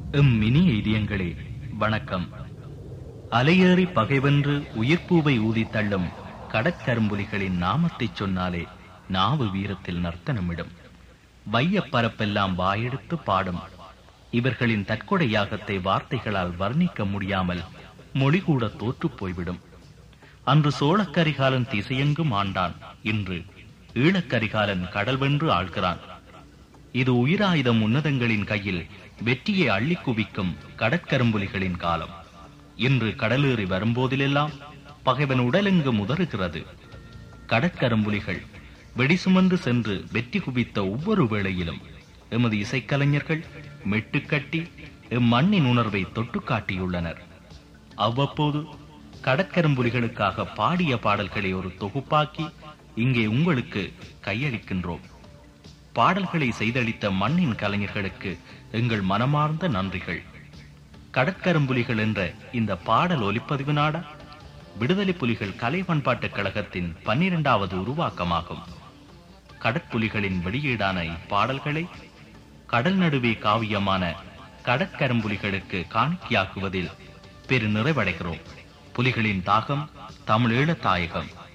M இனிய இதயங்களே வணக்கம் அலையேறி பகைவென்று உயிர்ப்பூவை ஊதித் தள்ளும் கடற்கரும்புலிகளின் நாமத்தைச் சொன்னாலே நாவு வீரத்தில் நர்த்தனமிடும் வையப் பரப்பெல்லாம் வாயெடுத்து பாடும் இவர்களின் தற்கொலை யாகத்தை வார்த்தைகளால் வர்ணிக்க முடியாமல் மொழி கூட தோற்றுப் போய்விடும் அன்று சோழக்கரிகாலன் திசையெங்கும் ஆண்டான் இன்று ஈழக்கரிகாலன் கடல் வென்று ஆள்கிறான் இது உயிராயுதம் உன்னதங்களின் கையில் வெற்றியை அள்ளிக் குவிக்கும் கடற்கரும்புலிகளின் காலம் இன்று கடலேறி வரும்போதிலெல்லாம் பகைவன் உடலெங்கு முதறுகிறது கடற்கரும்புலிகள் வெடி சுமந்து சென்று வெற்றி குவித்த ஒவ்வொரு வேளையிலும் எமது இசைக்கலைஞர்கள் மெட்டுக்கட்டி எம் மண்ணின் உணர்வை தொட்டு காட்டியுள்ளனர் அவ்வப்போது கடற்கரும்புலிகளுக்காக பாடிய பாடல்களை ஒரு தொகுப்பாக்கி இங்கே உங்களுக்கு கையளிக்கின்றோம் பாடல்களை செய்தளித்த மண்ணின் கலைஞர்களுக்கு எங்கள் மனமார்ந்த நன்றிகள் கடற்கரும்புலிகள் என்ற இந்த பாடல் ஒலிப்பதிவு நாடா விடுதலை புலிகள் கலை பண்பாட்டுக் கழகத்தின் பன்னிரண்டாவது உருவாக்கமாகும் கடற்புலிகளின் வெளியீடான இப்பாடல்களை கடல் நடுவே காவியமான கடற்கரும்புலிகளுக்கு காணிக்கையாக்குவதில் பெரு நிறைவடைகிறோம் புலிகளின் தாகம் தமிழீழ தாயகம்